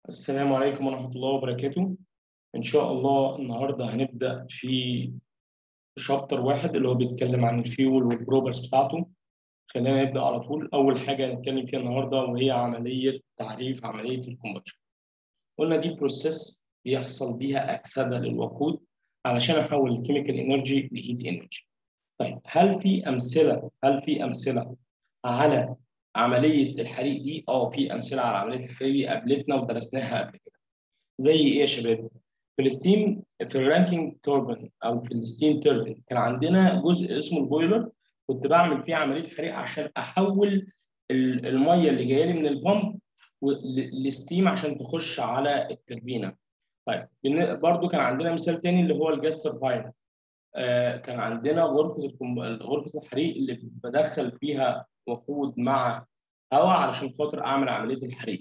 السلام عليكم ورحمة الله وبركاته إن شاء الله النهاردة هنبدأ في شابتر واحد اللي هو بيتكلم عن الفيول والبروبرز بتاعته خلينا نبدأ على طول أول حاجة هنتكلم فيها النهاردة وهي عملية تعريف عملية الكومبشن قلنا دي بروسيس بيحصل بيها أكسدة للوقود علشان أحول الكيميكال إنرجي لهيت إنرجي طيب هل في أمثلة هل في أمثلة على عمليه الحريق دي اه في امثله على عمليه الحريق دي قابلتنا ودرسناها قبل كده زي ايه يا شباب في الستيم في الرانكينج توربين او في الستيم توربين كان عندنا جزء اسمه البويلر كنت بعمل فيه عمليه حريق عشان احول الميه اللي جايه لي من البامب لستيم عشان تخش على التربينه طيب برضو كان عندنا مثال تاني اللي هو الجاس ترباين آه كان عندنا غرفه غرفه الحريق اللي بدخل فيها وقود مع هواء علشان خاطر اعمل عمليه الحريق.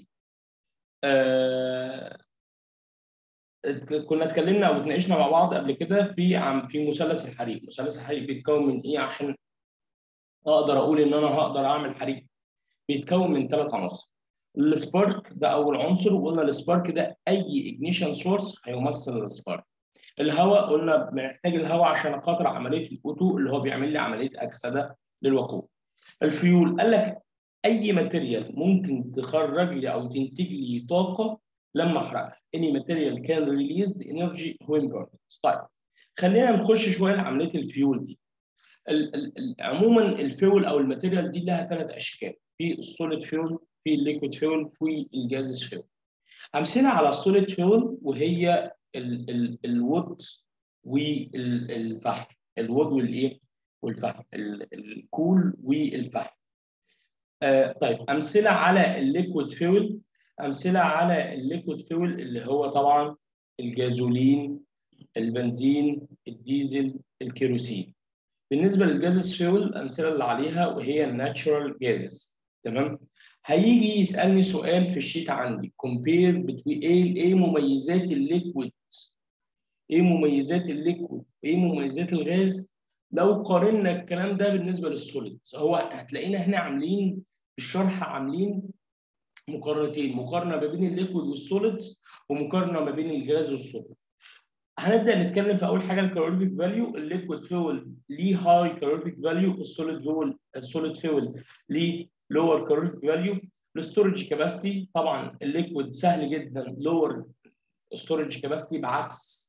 آه كنا اتكلمنا او اتناقشنا مع بعض قبل كده في عم في مثلث الحريق، مثلث الحريق بيتكون من ايه عشان اقدر اقول ان انا هقدر اعمل حريق؟ بيتكون من ثلاث عناصر. السبارك ده اول عنصر وقلنا السبارك ده اي اجنيشن سورس هيمثل السبارك. الهواء قلنا بنحتاج الهواء عشان خاطر عمليه الاوتو اللي هو بيعمل لي عمليه اكسده للوقود. الفيول قال لك اي ماتيريال ممكن تخرج لي او تنتج لي طاقه لما احرقها any material can release the energy when burned طيب خلينا نخش شويه لعمليه الفيول دي ال ال عموما الفيول او الماتيريال دي لها ثلاث اشكال في السوليد فيول في الليكويد فيول في الجازس فيول امثله على السوليد فيول وهي الوود والفحم الوود والايه والفحم الكول والفحم آه طيب امثله على الليكويد فيول امثله على الليكويد فيول اللي هو طبعا الجازولين البنزين الديزل الكيروسين بالنسبه للجازس فيول الامثله اللي عليها وهي الناتشورال جازز تمام هيجي يسالني سؤال في الشيت عندي كومبير بتوين ايه ايه مميزات الليكويد ايه مميزات الليكويد ايه مميزات الغاز لو قارنا الكلام ده بالنسبه للسوليد هو هتلاقينا احنا عاملين في الشرح عاملين مقارنتين مقارنه ما بين الليكويد والسوليد ومقارنه ما بين الغاز والسوليد هنبدا نتكلم في اول حاجه الكالوريفيك فاليو الليكويد فيول ليه هاي كالوريفيك فاليو السوليد فيول السوليد فيول ليه لور كالوريفيك فاليو الستورج كاباسيتي طبعا الليكويد سهل جدا لور ستورج كاباسيتي بعكس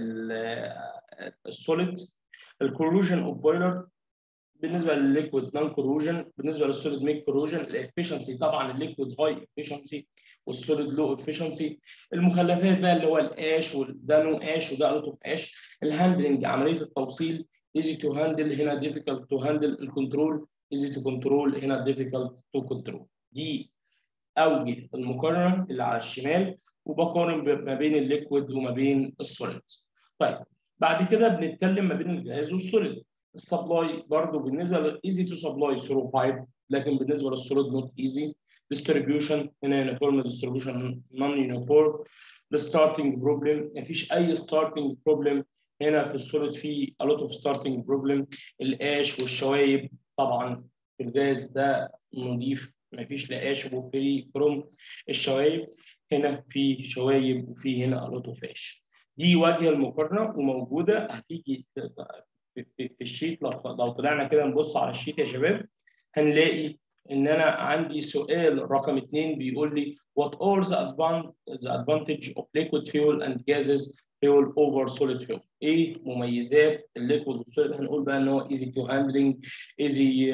السوليد الكوروجن اوف بويلر بالنسبه للليكويد نون كوروجن بالنسبه للسوليد ميك كوروجن الافشنسي طبعا الليكويد هاي افشنسي والسوليد لو افشنسي المخلفات بقى اللي هو الاش وده نو اش وده الوت اش الهاندلنج عمليه التوصيل ايزي تو هاندل هنا ديفيكالت تو هاندل الكنترول ايزي تو كنترول هنا ديفيكالت تو كنترول دي اوجه المقارنه اللي على الشمال وبقارن ما بين الليكويد وما بين السوليد طيب بعد كده بنتكلم ما بين الجهاز والسوليد السبلاي برضه بالنسبه لايزي تو سبلاي ثرو بايب لكن بالنسبه للسوليد نوت ايزي ديستريبيوشن هنا يونيفورم ديستريبيوشن نون يونيفورم الستارتنج بروبلم مفيش اي ستارتنج بروبلم هنا في السوليد في a lot of starting problem القاش والشوايب طبعا في الجاز ده نضيف مفيش لا قاش وفري فروم الشوايب هنا في شوايب وفي هنا a lot of قاش دي وجه المقارنه وموجوده هتيجي في, في, في الشيت لو لو طلعنا كده نبص على الشيت يا شباب هنلاقي ان انا عندي سؤال رقم اثنين بيقول لي what are the advantage of liquid fuel and gases fuel over solid fuel ايه مميزات الليكويد والسوليد هنقول بقى ان هو easy to handling easy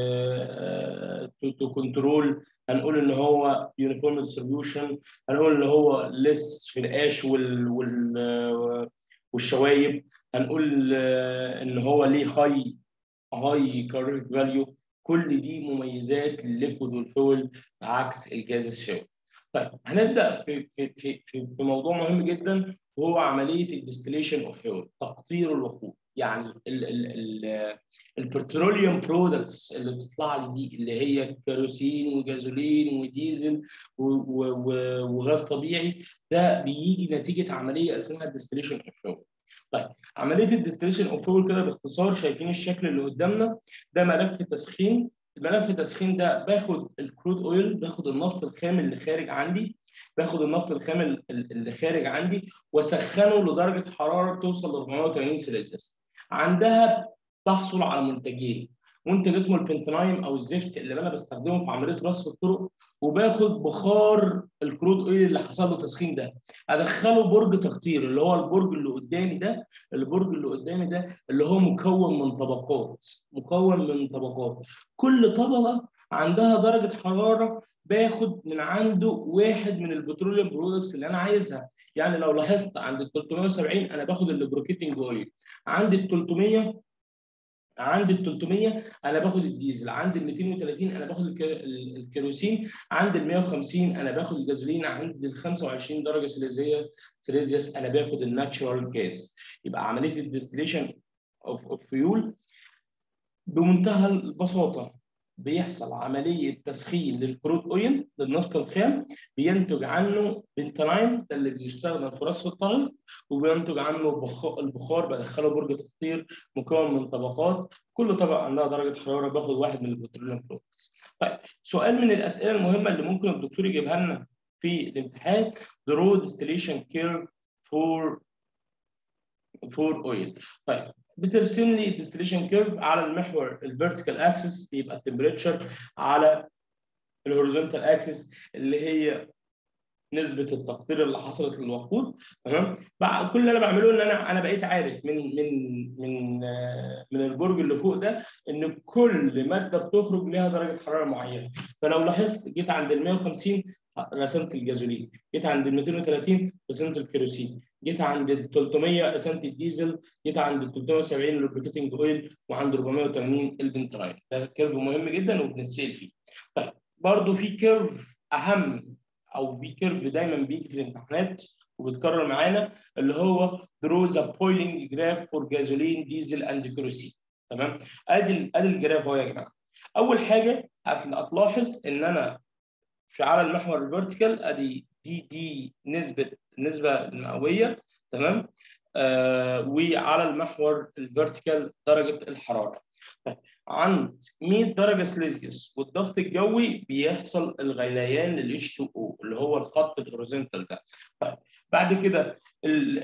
uh, to, to control هنقول ان هو uniform distribution هنقول ان هو less في القاش وال, وال والشوايب هنقول ان هو ليه هاي هاي كارير فاليو كل دي مميزات الليكويد والفول عكس الجاز فيول طيب هنبدا في في في في موضوع مهم جدا وهو عمليه الديستليشن اوف فيول تقطير الوقود يعني البتروليوم برودكتس اللي بتطلع لي دي اللي هي كيروسين وجازولين وديزل وغاز طبيعي ده بيجي نتيجه عمليه اسمها الديستليشن اوف فيول طيب عمليه الديستليشن اوف فيول كده باختصار شايفين الشكل اللي قدامنا ده ملف تسخين الملف التسخين ده باخد الكرود اويل باخد النفط الخام اللي خارج عندي باخد النفط الخام ال- ال- اللي خارج عندي واسخنه لدرجه حراره بتوصل ل 480 سلسيوس عندها تحصل على منتجين منتج اسمه البنتنايم او الزفت اللي انا بستخدمه في عمليه رصف الطرق وباخد بخار الكرود اويل اللي حصل له تسخين ده ادخله برج تقطير اللي هو البرج اللي قدامي ده البرج اللي قدامي ده اللي هو مكون من طبقات مكون من طبقات كل طبقه عندها درجه حراره باخد من عنده واحد من البتروليوم برودكتس اللي انا عايزها يعني لو لاحظت عند ال 370 انا باخد اللوبريكيتنج اويل عند ال 300 عند ال 300 انا باخد الديزل عند ال 230 انا باخد الك- ال- الكيروسين عند ال 150 انا باخد الجازولين عند ال 25 درجه سليزيه سليزيوس انا باخد الناتشورال جاز يبقى عمليه الديستليشن اوف فيول بمنتهى البساطه بيحصل عمليه تسخين للكرود اويل للنفط الخام بينتج عنه بنتلاين ده اللي بيستخدم في رصف الطرف وبينتج عنه بخ- البخار بدخله برج تقطير مكون من طبقات كل طبقه عندها درجه حراره باخد واحد من البتروليوم برودكتس. طيب سؤال من الاسئله المهمه اللي ممكن الدكتور يجيبها لنا في الامتحان the road distillation curve for for oil طيب بترسم لي الديستليشن كيرف على المحور الفيرتيكال اكسس بيبقى التمبريتشر على الهوريزونتال اكسس اللي هي نسبه التقطير اللي حصلت للوقود تمام بقى كل اللي انا بعمله ان انا انا بقيت عارف من من من آه، من البرج اللي فوق ده ان كل ماده بتخرج ليها درجه حراره معينه فلو لاحظت جيت عند ال 150 رسمت الجازولين جيت عند ال 230 رسمت الكيروسين جيت عند ال 300 رسمت الديزل جيت عند ال 370 اللوبريكيتنج اويل وعند 480 البنتراين ده كيرف مهم جدا وبنتسال فيه طيب برضو في كيرف اهم او في كيرف دايما بيجي في الامتحانات وبيتكرر معانا اللي هو draws a boiling graph for gasoline diesel and kerosene تمام ادي ادي الجراف اهو يا جماعه اول حاجه هت- هتلاحظ ان انا في على المحور الفيرتيكال ادي دي دي نسبه النسبه المئويه تمام آه وعلى المحور الفيرتيكال درجه الحراره طيب عند 100 درجه سليزيوس والضغط الجوي بيحصل الغليان لل H2O اللي هو الخط الهوريزونتال ده طيب بعد كده ال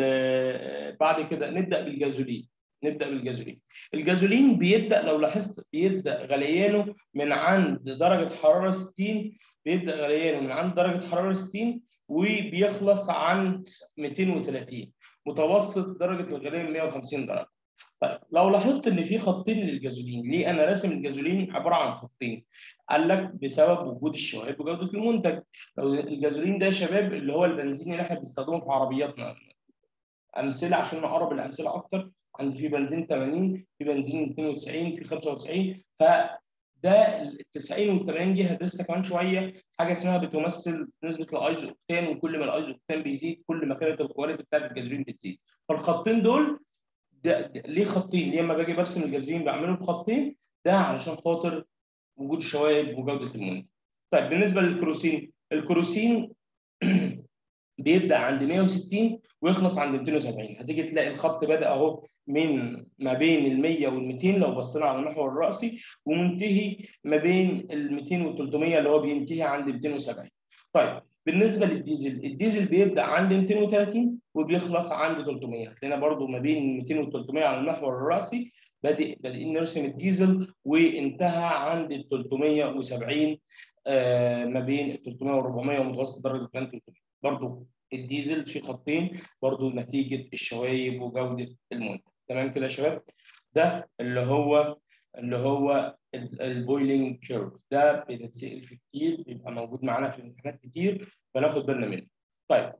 ال بعد كده نبدا بالجازولين نبدا بالجازولين الجازولين بيبدا لو لاحظت بيبدا غليانه من عند درجه حراره 60 بيبدا غليانه من عند درجه حراره 60 وبيخلص عند 230 متوسط درجه الغليان 150 درجه طيب لو لاحظت ان في خطين للجازولين ليه انا راسم الجازولين عباره عن خطين قال لك بسبب وجود الشوائب وجوده المنتج لو الجازولين ده يا شباب اللي هو البنزين اللي احنا بنستخدمه في عربياتنا امثله عشان نقرب الامثله اكتر عندي في بنزين 80 في بنزين 92 في 95 فده ال 90 وال 80 دي هدرسها كمان شويه حاجه اسمها بتمثل نسبه الايزو اوكتان وكل ما الايزو اوكتان بيزيد كل ما كانت الكواليتي بتاعت الجازولين بتزيد فالخطين دول ده, ده ليه خطين؟ ليه لما باجي برسم الجازولين بعمله بخطين ده علشان خاطر وجود الشوائب وجوده المنتج. طيب بالنسبه للكروسين الكروسين بيبدا عند 160 ويخلص عند 270 هتيجي تلاقي الخط بدا اهو من ما بين ال 100 وال 200 لو بصينا على المحور الراسي ومنتهي ما بين ال 200 وال 300 اللي هو بينتهي عند 270 طيب بالنسبه للديزل الديزل بيبدا عند 230 وبيخلص عند 300 هتلاقينا برضو ما بين 200 و 300 على المحور الراسي بادئ بادئين نرسم الديزل وانتهى عند ال 370 آه ما بين ال 300 و 400 ومتوسط درجه كان 300 برضو الديزل في خطين برضو نتيجه الشوايب وجوده المنتج تمام كده يا شباب ده اللي هو اللي هو البويلنج كيرف ده بنتسال فيه كتير بيبقى موجود معانا في الامتحانات كتير فناخد بالنا منه طيب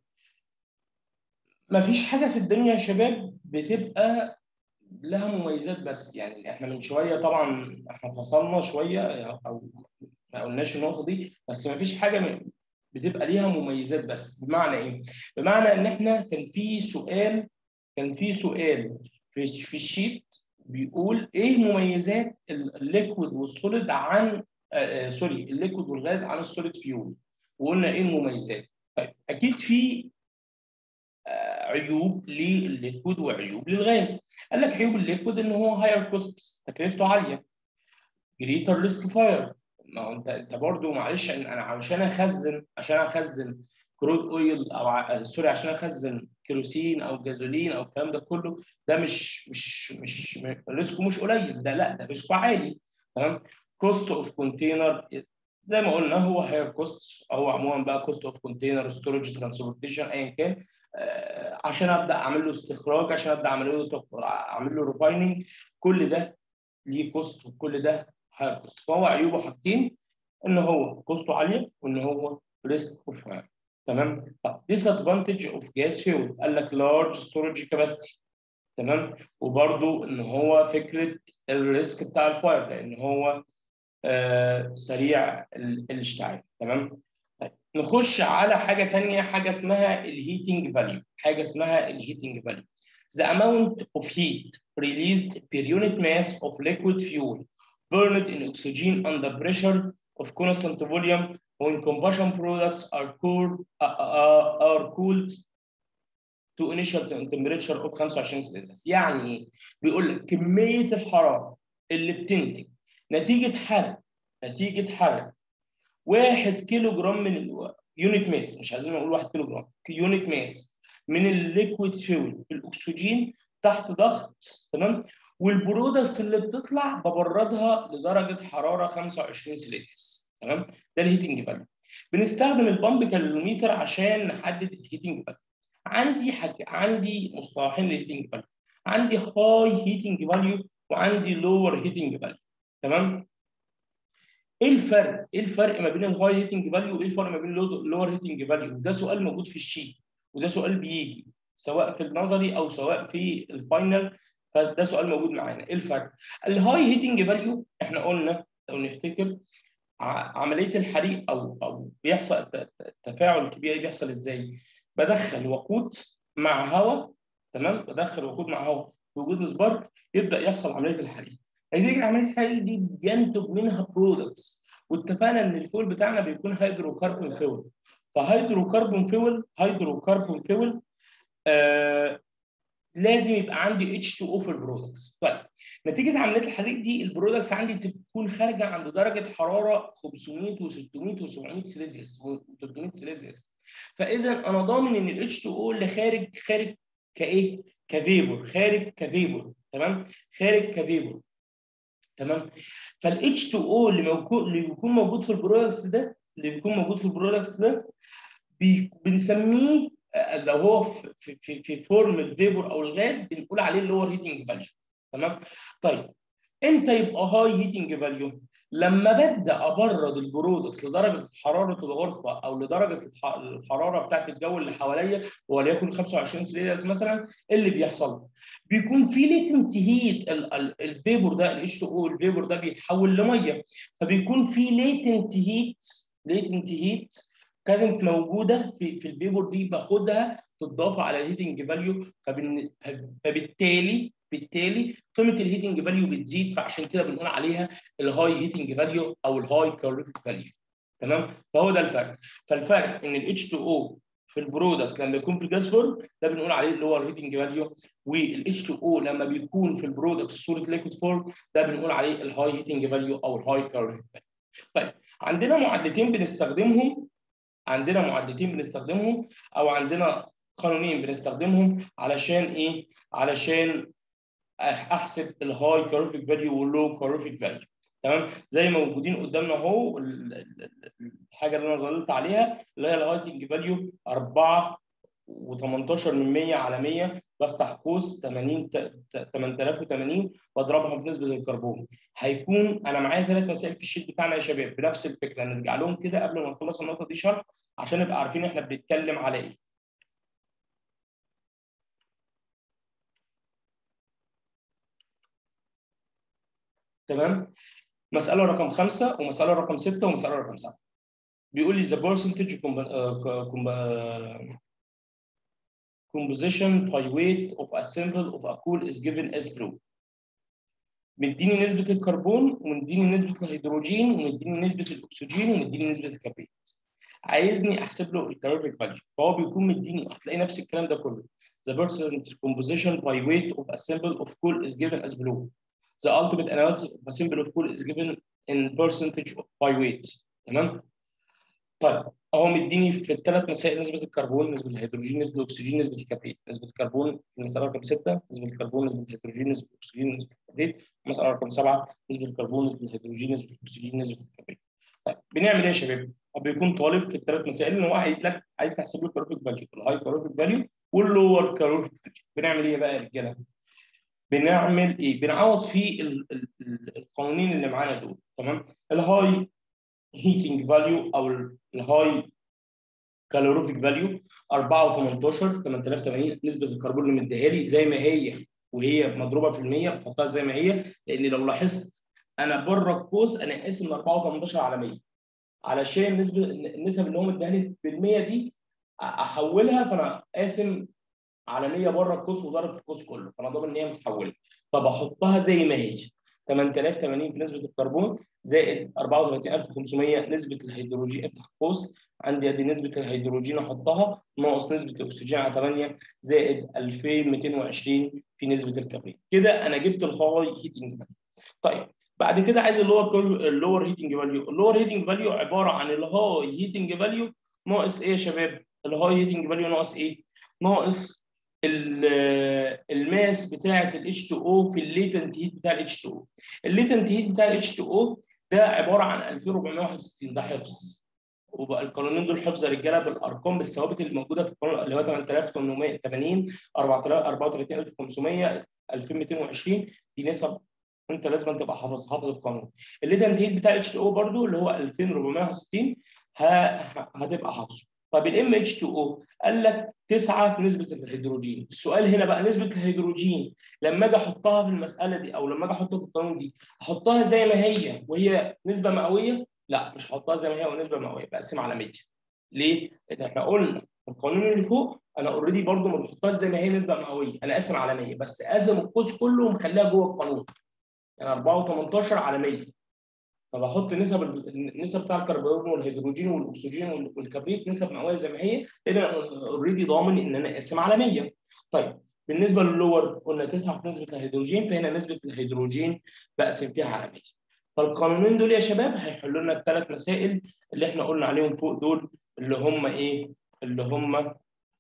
مفيش حاجه في الدنيا يا شباب بتبقى لها مميزات بس يعني احنا من شويه طبعا احنا فصلنا شويه او ما قلناش النقطه دي بس مفيش حاجه بتبقى ليها مميزات بس بمعنى ايه؟ بمعنى ان احنا كان في سؤال كان في سؤال في في الشيت بيقول ايه مميزات الليكويد والسوليد عن آه سوري الليكويد والغاز عن السوليد فيول وقلنا ايه المميزات طيب اكيد في آه عيوب للليكويد وعيوب للغاز قال لك عيوب الليكويد ان هو هاير كوست تكلفته عاليه greater risk fire ما هو انت انت برضه معلش انا عشان اخزن عشان اخزن كرود اويل او ع... سوري عشان اخزن كيروسين او جازولين او الكلام ده كله ده مش مش مش ريسكه مش قليل ده لا ده ريسكه عالي تمام كوست اوف كونتينر زي ما قلنا هو هاير كوست او عموما بقى كوست اوف كونتينر ستورج ترانسبورتيشن ايا كان آه عشان ابدا اعمل له استخراج عشان ابدا اعمل له اعمل له ريفايننج كل ده ليه كوست وكل ده هاير كوست فهو عيوبه حاجتين ان هو كوسته عاليه وان هو ريسك اوف هاير تمام طب ديس ادفانتج اوف جاز فيول قال لك لارج ستورج كاباسيتي تمام وبرده ان هو فكره الريسك بتاع الفاير لان هو آه سريع الاشتعال تمام طيب نخش على حاجه ثانيه حاجه اسمها الهيتنج فاليو حاجه اسمها الهيتنج فاليو the amount of heat released per unit mass of liquid fuel burned in oxygen under pressure of constant volume when combustion products are cooled uh, uh, are cooled to initial temperature of 25 سلسيوس يعني ايه؟ بيقول لك كميه الحراره اللي بتنتج نتيجه حرق نتيجه حرق 1 كيلو جرام من يونت ماس مش عايزين نقول 1 كيلو جرام يونت ماس من الليكويد فيول في الاكسجين تحت ضغط تمام والبرودكتس اللي بتطلع ببردها لدرجه حراره 25 سلسيوس تمام ده الهيتنج فاليو بنستخدم البامب كالوريمتر عشان نحدد الهيتنج فاليو عندي حاجه عندي مصطلحين للهيتنج فاليو عندي هاي هيتنج فاليو وعندي لور هيتنج فاليو تمام ايه الفرق ايه الفرق ما بين الهاي هيتنج فاليو وايه الفرق ما بين اللور هيتنج فاليو ده سؤال موجود في الشيت وده سؤال بيجي سواء في النظري او سواء في الفاينل فده سؤال موجود معانا ايه الفرق الهاي هيتنج فاليو احنا قلنا لو نفتكر عمليه الحريق او او بيحصل التفاعل الكبير بيحصل ازاي بدخل وقود مع هواء تمام بدخل وقود مع هواء في وجود السبارك يبدا يحصل عمليه الحريق هتيجي عمليه الحريق دي بينتج منها برودكتس واتفقنا ان الفول بتاعنا بيكون هيدروكربون فيول فهيدروكربون فيول هيدروكربون فيول آه لازم يبقى عندي H2O في البرودكتس طيب نتيجه عمليه الحريق دي البرودكتس عندي تكون خارجه عند درجه حراره 500 و600 و700 سلسيوس و300 سلسيوس فاذا انا ضامن ان ال H2O اللي خارج خارج كايه؟ كفيبور خارج كفيبور تمام؟ خارج كفيبور تمام؟ فال H2O اللي موجود اللي بيكون موجود في البرودكتس ده اللي بيكون موجود في البرودكتس ده بنسميه لو هو في في في فورم الفيبور او الغاز بنقول عليه اللي هو هيتنج فاليو تمام طيب امتى يبقى هاي هيتنج فاليو لما ببدا ابرد البرودكتس لدرجه حراره الغرفه او لدرجه الحراره بتاعت الجو اللي حواليا وليكن 25 سلسيوس مثلا اللي بيحصل بيكون في ليتنت هيت الفيبور ده الاتش او الفيبور ده بيتحول لميه فبيكون في ليتنت هيت ليتنت هيت كانت موجوده في في البيبور دي باخدها تضاف على الهيتنج فاليو فبالتالي بالتالي قيمه الهيتنج فاليو بتزيد فعشان كده بنقول عليها الهاي هيتنج فاليو او الهاي كالوريفيك فاليو تمام فهو ده الفرق فالفرق ان الاتش 2 او في البرودكتس لما يكون في جاز فورم ده بنقول عليه اللي هو الهيتنج فاليو والاتش 2 او لما بيكون في البرودكتس صوره ليكويد فورم ده بنقول عليه الهاي هيتنج فاليو او الهاي كالوريفيك فاليو طيب عندنا معادلتين بنستخدمهم عندنا معادلتين بنستخدمهم او عندنا قانونين بنستخدمهم علشان ايه؟ علشان احسب الهاي كالوريفيك فاليو واللو كالوريفيك فاليو تمام زي ما موجودين قدامنا اهو الحاجه اللي انا ظللت عليها اللي هي الهايتنج فاليو 4 و18 من 100 على 100 بفتح قوس 80 8080 واضربها في نسبه الكربون هيكون انا معايا ثلاث مسائل في الشيت بتاعنا يا شباب بنفس الفكره نرجع لهم كده قبل ما نخلص النقطه دي شرح عشان نبقى عارفين احنا بنتكلم على ايه تمام مساله رقم خمسه ومساله رقم سته ومساله رقم سبعه بيقول لي the percentage composition by weight of a sample of a cool is given as below مديني نسبة الكربون ومديني نسبة الهيدروجين ومديني نسبة الأكسجين ومديني نسبة الكبريت. عايزني أحسب له الكالوريك فاليو فهو بيكون مديني هتلاقي نفس الكلام ده كله. The percentage composition by weight of a sample of coal is given as below. The ultimate analysis of a simple of cool is given in percentage of by weight تمام طيب اهو مديني في الثلاث مسائل نسبه الكربون نسبه الهيدروجين نسبه الاكسجين نسبه الكبريت نسبه الكربون في المساله رقم 6 نسبه الكربون نسبه الهيدروجين نسبه الاكسجين نسبه الكبريت المساله رقم 7 نسبه الكربون نسبه الهيدروجين نسبه الاكسجين نسبه الكبريت طيب بنعمل ايه يا شباب؟ هو بيكون طالب في الثلاث مسائل ان هو عايز لك عايز تحسب له الكالوريك فاليو الهاي كالوريك فاليو واللور كالوريك فاليو بنعمل ايه بقى يا رجاله؟ بنعمل ايه؟ بنعوض في ال ال ال القوانين اللي معانا دول تمام؟ الهاي هيتنج فاليو او الهاي كالوريفيك فاليو 4 و18 8080 نسبه الكربون اللي مديها لي زي ما هي وهي مضروبه في المية بحطها زي ما هي لان لو لاحظت انا بره القوس انا قاسم ال 4 و18 على 100 علشان نسبه النسب اللي هو مديها لي بالمية دي احولها فانا قاسم على 100 بره القوس وضارب في القوس كله فانا ضامن ان هي متحوله فبحطها زي ما هي 8080 في نسبه الكربون زائد 34500 نسبه الهيدروجين افتح قوس عندي ادي نسبه الهيدروجين احطها ناقص نسبه الاكسجين على 8 زائد 2220 في نسبه الكبريت كده انا جبت الهاي هيتنج فاليو طيب بعد كده عايز اللور اللور هيتنج فاليو اللور هيتنج فاليو عباره عن الهاي هيتنج فاليو ناقص ايه يا شباب الهاي هيتنج فاليو ناقص ايه ناقص الماس بتاعه ال H2O في الليتنت هيت بتاع ال H2O الليتنت هيت بتاع ال H2O ده عباره عن 2461 ده حفظ وبقى القانونين دول حفظ يا رجاله بالارقام بالثوابت اللي موجوده في القانون اللي هو 8880 34500 2220 دي نسب انت لازم تبقى حافظ حافظ القانون الليتنت هيت بتاع اتش 2 او برضو اللي هو 2460 هتبقى حافظه طب الام اتش 2 او قال لك 9 في نسبه الهيدروجين السؤال هنا بقى نسبه الهيدروجين لما اجي احطها في المساله دي او لما اجي احطها في القانون دي احطها زي ما هي وهي نسبه مئويه لا مش هحطها زي ما هي ونسبه مئويه بقسمها على 100 ليه؟ لان احنا قلنا القانون اللي فوق انا اوريدي برضو ما بحطهاش زي ما هي نسبه مئويه انا قاسم على 100 بس قاسم القوس كله ومخليها جوه القانون يعني 4 و18 على 100 فبحط نسب النسب بتاع الكربون والهيدروجين والاكسجين والكبريت نسب مئويه زي ما هي لان انا اوريدي ضامن ان انا قاسم على 100 طيب بالنسبه للور قلنا 9 في نسبه الهيدروجين فهنا نسبه الهيدروجين بقسم فيها على 100 فالقانونين دول يا شباب هيحلوا لنا الثلاث مسائل اللي احنا قلنا عليهم فوق دول اللي هم ايه؟ اللي هم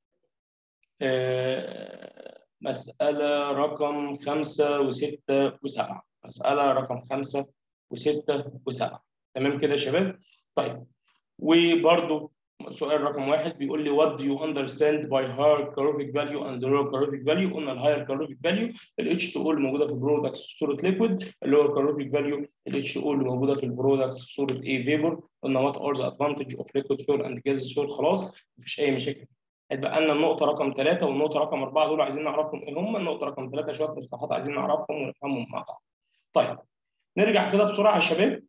آه مسألة رقم خمسة وستة وسبعة مسألة رقم خمسة وستة وسبعة تمام كده يا شباب؟ طيب وبرضو سؤال رقم واحد بيقول لي what do you understand by higher calorific value and lower calorific value قلنا ال higher calorific value ال H2O اللي موجوده في البرودكت في صوره liquid ال lower calorific value ال H2O اللي موجوده في البرودكت في صوره A vapor قلنا what are the advantage of liquid fuel and gas fuel خلاص مفيش اي مشاكل هيتبقى لنا النقطه رقم ثلاثه والنقطه رقم اربعه دول عايزين نعرفهم ايه هم النقطه رقم ثلاثه شويه مصطلحات عايزين نعرفهم ونفهمهم مع بعض طيب نرجع كده بسرعه يا شباب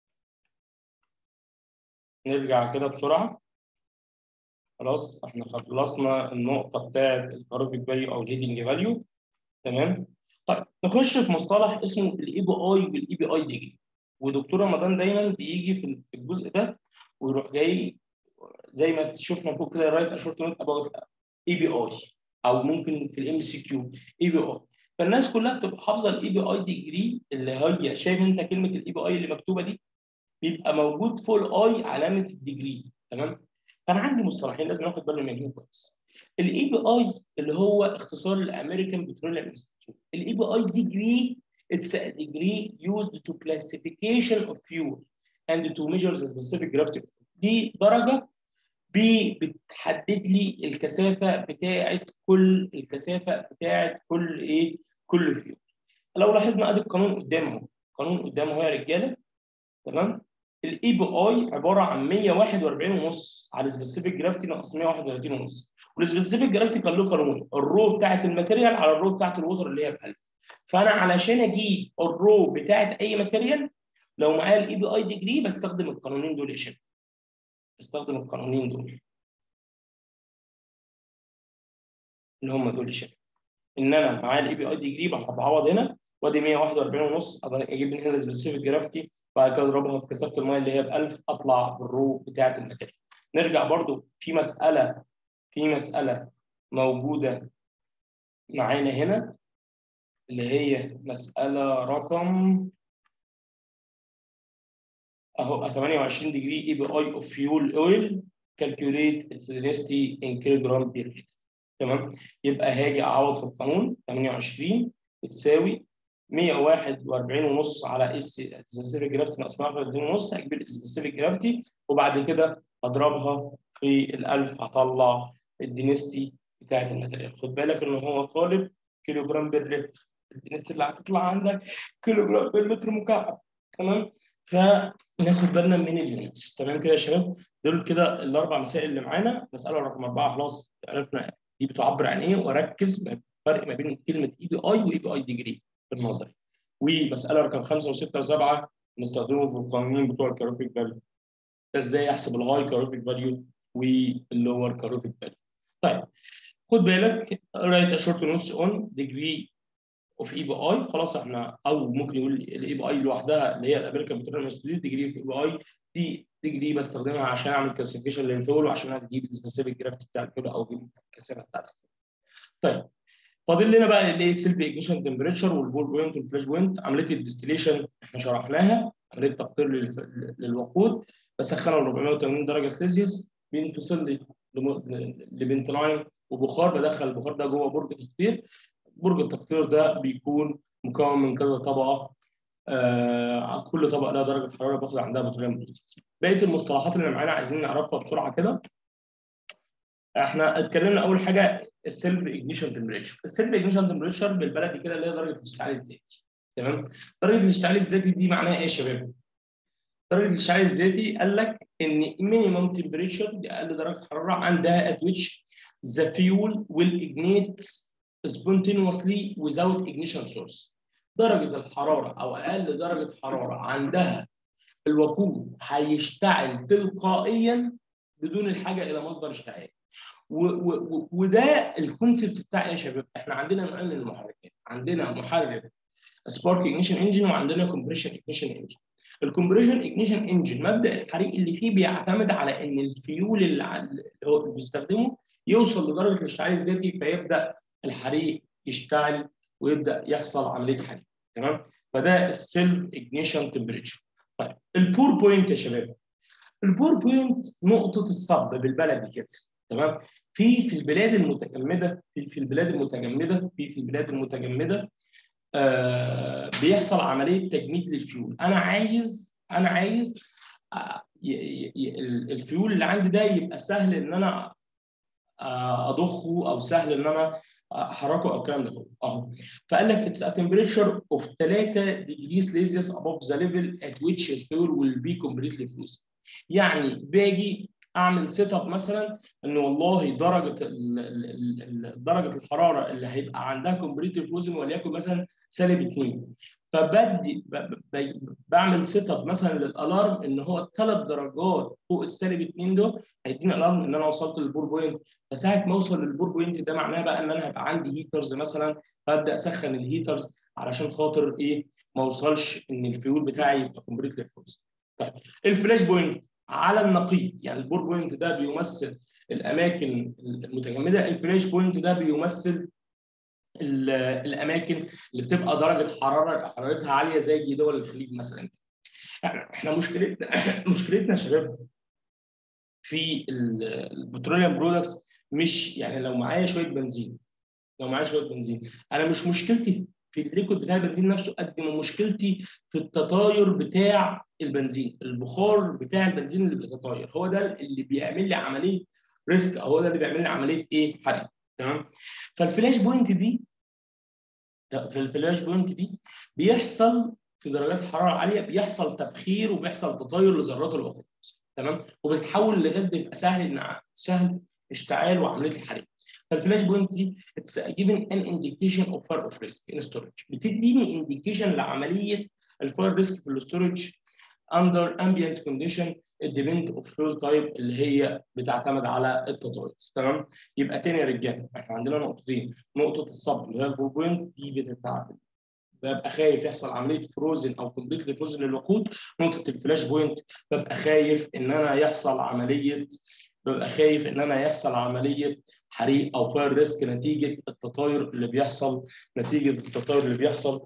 نرجع كده بسرعه خلاص احنا خلصنا النقطة بتاعة الكارفيك فاليو أو الهيدنج فاليو تمام؟ طيب نخش في مصطلح اسمه الاي بي اي والاي بي اي ديجري ودكتور رمضان دايما بيجي في الجزء ده ويروح جاي زي ما شفنا فوق كده رايت اشورت نوت اباوت اي بي اي او ممكن في الام سي كيو اي بي اي فالناس كلها بتبقى حافظه الاي بي اي ديجري اللي هي شايف انت كلمه الاي بي اي اللي مكتوبه دي بيبقى موجود فوق الاي علامه الديجري تمام؟ فانا عندي مصطلحين لازم ناخد بالنا منهم كويس. الاي بي اي اللي هو اختصار الامريكان بتروليوم انستيتيوت. الاي بي اي ديجري اتس a degree used to classification of fuel and to measure the specific gravity of دي درجه بتحدد لي الكثافه بتاعه كل الكثافه بتاعه كل ايه كل فيول. لو لاحظنا ادي القانون قدامه اهو القانون قدامه اهو يا رجاله تمام الاي بي اي عباره عن 141 ونص على سبيسيفيك جرافيتي ناقص 131 ونص والسبيسيفيك جرافيتي كان له قانون الرو بتاعت الماتيريال على الرو بتاعت الوتر اللي هي ب 1000 فانا علشان اجيب الرو بتاعت اي ماتيريال لو معايا الاي بي اي ديجري بستخدم القانونين دول يا شباب بستخدم القانونين دول اللي هم دول يا شباب ان انا معايا الاي بي اي ديجري بعوض هنا وادي 141 ونص اجيب من هنا السبيسيفيك جرافيتي بعد كده اضربها في كثافه الميه اللي هي ب 1000 اطلع بالرو بتاعه الماتيريال. نرجع برضو في مساله في مساله موجوده معانا هنا اللي هي مساله رقم اهو 28 ديجري اي بي اي اوف فيول اويل كالكوليت اتس density ان كيلو جرام بير لتر تمام يبقى هاجي اعوض في القانون 28 بتساوي 141 ونص على اس سبيسيفيك جرافيتي ناقص 141 ونص هجيب السبيسيفيك جرافيتي وبعد كده اضربها في ال1000 هطلع الدينستي بتاعت الماتيريال خد بالك ان هو طالب كيلو جرام بير لتر الدينستي اللي هتطلع عندك كيلو جرام بير لتر مكعب تمام فناخد بالنا من اليونتس تمام كده يا شباب دول كده الاربع مسائل اللي معانا مساله رقم اربعه خلاص عرفنا دي بتعبر عن ايه واركز الفرق ما بين كلمه اي بي اي واي بي اي ديجري في النظري ومساله رقم خمسه وسته وسبعه نستخدمه في القوانين بتوع الكاروفيك فاليو ازاي احسب الهاي كاروفيك فاليو واللور كاروفيك فاليو طيب خد بالك رايت اشورت نص اون ديجري اوف اي بي اي خلاص احنا او ممكن يقول الاي بي اي لوحدها اللي هي الامريكان بترول انستيتيوت ديجري في اي بي اي دي ديجري بستخدمها عشان اعمل كلاسيفيكيشن للفول وعشان هتجيب السبيسيفيك جرافت بتاع الفول او اجيب الكثافه بتاعت الفول. طيب فاضل لنا بقى الايه السيلف اجنيشن تمبريتشر والبول بوينت والفلاش بوينت عمليه الديستليشن احنا شرحناها عمليه تقطير للوقود بسخنه ل 480 درجه سلسيوس بينفصل لي لبنت لاين وبخار بدخل البخار ده جوه برج تقطير برج التقطير ده بيكون مكون من كذا طبقه آه كل طبقه لها درجه حراره باخد عندها بطاريه متوسطه. بقيه المصطلحات اللي معانا عايزين نعرفها بسرعه كده. احنا اتكلمنا اول حاجه السيلف اجنيشن تمبريتشر، السيلف اجنيشن تمبريتشر بالبلدي كده اللي هي درجه الاشتعال الذاتي. تمام؟ درجه الاشتعال الذاتي دي معناها ايه يا شباب؟ درجه الاشتعال الذاتي قال لك ان مينيمم تمبريتشر دي اقل درجه حراره عندها at which the fuel will ignite spontaneously without ignition source. درجة الحرارة أو أقل درجة حرارة عندها الوقود هيشتعل تلقائيا بدون الحاجة إلى مصدر اشتعال. وده الكونسيبت بتاع إيه يا شباب؟ إحنا عندنا نوعين من المحركات، عندنا محرك سبارك اجنيشن انجن وعندنا كومبريشن اجنيشن انجن. الكومبريشن اجنيشن انجن مبدا الحريق اللي فيه بيعتمد على ان الفيول اللي هو بيستخدمه يوصل لدرجه الاشتعال الذاتي فيبدا الحريق يشتعل ويبدا يحصل عمليه حريق تمام فده السيلف اجنيشن تمبريتشر طيب البور بوينت يا شباب البور بوينت نقطه الصب بالبلدي كده تمام في في البلاد المتجمده في في البلاد المتجمده في في البلاد المتجمده آه بيحصل عمليه تجميد للفيول انا عايز انا عايز آه الفيول اللي عندي ده يبقى سهل ان انا آه اضخه او سهل ان انا احركه او الكلام ده كله اهو فقال لك اتس ا temperature of 3 degrees Celsius above the level at which the fuel will be completely frozen يعني باجي اعمل سيت اب مثلا ان والله درجه ال ال درجه الحراره اللي هيبقى عندها كومبليت فروزن وليكن مثلا سالب 2 فبدي بعمل سيت اب مثلا للالارم ان هو ثلاث درجات فوق السالب 2 دول هيديني الارم ان انا وصلت للبور بوينت فساعه ما اوصل للبور بوينت ده معناه بقى ان انا هيبقى عندي هيترز مثلا فابدا اسخن الهيترز علشان خاطر ايه ما اوصلش ان الفيول بتاعي يبقى كومبليتلي فروزن. طيب الفلاش بوينت على النقيض يعني البور بوينت ده بيمثل الاماكن المتجمده الفلاش بوينت ده بيمثل الاماكن اللي بتبقى درجه حراره حرارتها عاليه زي دول الخليج مثلا يعني احنا مشكلتنا مشكلتنا يا شباب في البتروليوم برودكتس مش يعني لو معايا شويه بنزين لو معايا شويه بنزين انا مش مشكلتي في الليكويد بتاع البنزين نفسه قد ما مشكلتي في التطاير بتاع البنزين البخار بتاع البنزين اللي بيتطاير هو ده اللي بيعمل لي عمليه ريسك او هو ده اللي بيعمل لي عمليه ايه حرق تمام فالفلاش بوينت دي في الفلاش بوينت دي بيحصل في درجات حراره عاليه بيحصل تبخير وبيحصل تطاير لذرات الوقود تمام وبتتحول لغاز بيبقى سهل ان سهل اشتعال وعمليه الحريق فالفلاش بوينت دي اتس given an indication of fire of risk in storage بتديني انديكيشن لعمليه الفاير ريسك في الاستورج under ambient condition الديبند اوف فيول تايب اللي هي بتعتمد على التطاير تمام يبقى تاني يا رجاله احنا عندنا نقطتين نقطه الصب اللي هي البول بوينت دي بتتعامل ببقى خايف يحصل عمليه فروزن او كومبليتلي فروزن للوقود نقطه الفلاش بوينت ببقى خايف ان انا يحصل عمليه ببقى خايف ان انا يحصل عمليه حريق او فاير ريسك نتيجه التطاير اللي بيحصل نتيجه التطاير اللي بيحصل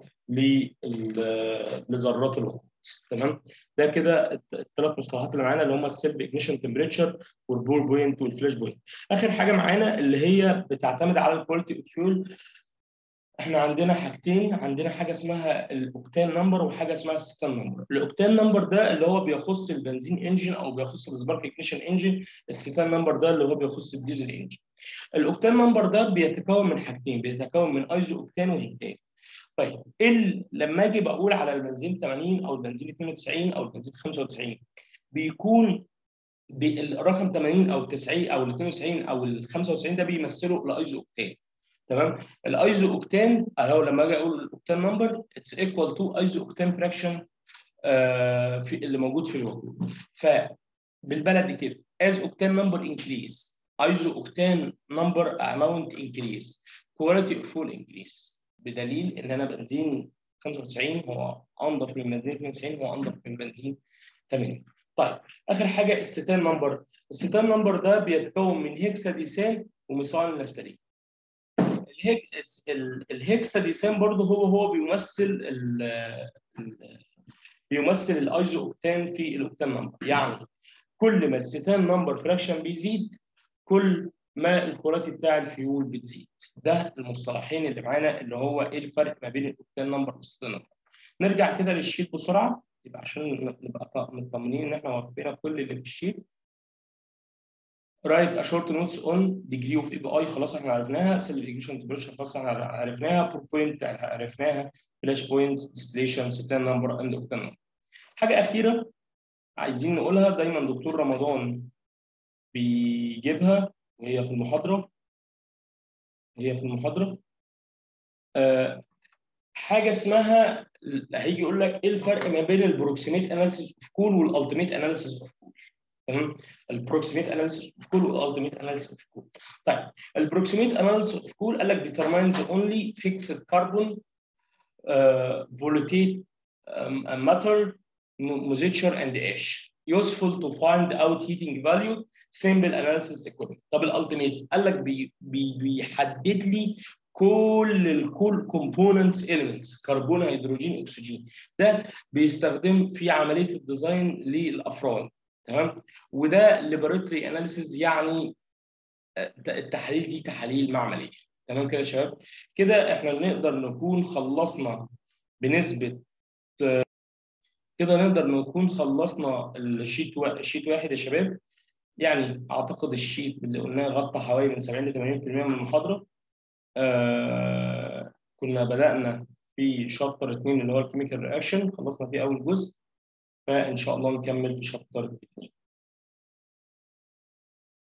لذرات الوقود تمام ده كده الثلاث مصطلحات اللي معانا اللي هم السيلف اجنيشن تمبريتشر والبول بوينت والفلاش بوينت اخر حاجه معانا اللي هي بتعتمد على الكواليتي اوف فيول احنا عندنا حاجتين عندنا حاجه اسمها الاوكتان نمبر وحاجه اسمها الستان نمبر الاوكتان نمبر ده اللي هو بيخص البنزين انجن او بيخص السبارك اجنيشن انجن الستان نمبر ده اللي هو بيخص الديزل انجن الاوكتان نمبر ده بيتكون من حاجتين بيتكون من ايزو اوكتان وهكتان طيب ال لما اجي بقول على البنزين 80 او البنزين 92 او البنزين 95 بيكون الرقم 80 او 90 او ال 92 او ال 95 ده بيمثلوا الايزو اوكتان تمام الايزو اوكتان او لما اجي اقول الاوكتان نمبر اتس ايكوال تو ايزو اوكتان فراكشن في اللي موجود في الوقود فبالبلدي كده as octane number increase iso octane number amount increase quality of fuel increase بدليل ان انا بنزين 95 هو انضف من بنزين 92 هو انضف من بنزين 80 طيب اخر حاجه الستان نمبر الستان نمبر ده بيتكون من هيكساديسان وميثايل نفتالين الهيك الهيكساديسان برضه هو هو بيمثل ال ال بيمثل الايزو اوكتان في الاوكتان نمبر يعني كل ما الستان نمبر فراكشن بيزيد كل ما الكواليتي بتاع الفيول بتزيد ده المصطلحين اللي معانا اللي هو ايه الفرق ما بين الاوكتان نمبر والستان نمبر نرجع كده للشيت بسرعه يبقى عشان نبقى مطمنين ان احنا وفينا كل اللي في الشيت رايت ا شورت نوتس اون ديجري اوف اي بي اي خلاص احنا عرفناها سيل ريجيشن تمبريتشر خلاص احنا عرفناها بور بوينت عرفناها فلاش بوينت ديستليشن ستان نمبر اند اوكتان نمبر حاجه اخيره عايزين نقولها دايما دكتور رمضان بيجيبها وهي في المحاضره هي في المحاضره أه حاجه اسمها هيجي يقول لك ايه الفرق ما بين البروكسيميت اناليسيس اوف كول والالتيميت اناليسيس اوف كول تمام البروكسيميت اناليسيس اوف كول والالتيميت اناليسيس اوف كول طيب البروكسيميت اناليسيس اوف كول قال لك determines only fixed carbon uh, volatile um, matter moisture and ash useful to find out heating value simple analysis equipment طب الالتيميت قال لك بي بي بيحدد لي كل الكول كومبوننتس اليمنتس كربون هيدروجين اكسجين ده بيستخدم في عمليه الديزاين للافراد تمام وده ليبراتوري اناليسيز يعني التحاليل دي تحاليل معمليه تمام كده يا شباب كده احنا نقدر نكون خلصنا بنسبه كده نقدر نكون خلصنا الشيت و... الشيت واحد يا شباب يعني اعتقد الشيت اللي قلناه غطى حوالي من 70 ل 80% من المحاضره آه كنا بدانا في شابتر 2 اللي هو الكيميكال رياكشن خلصنا فيه اول جزء فان شاء الله نكمل في شابتر 2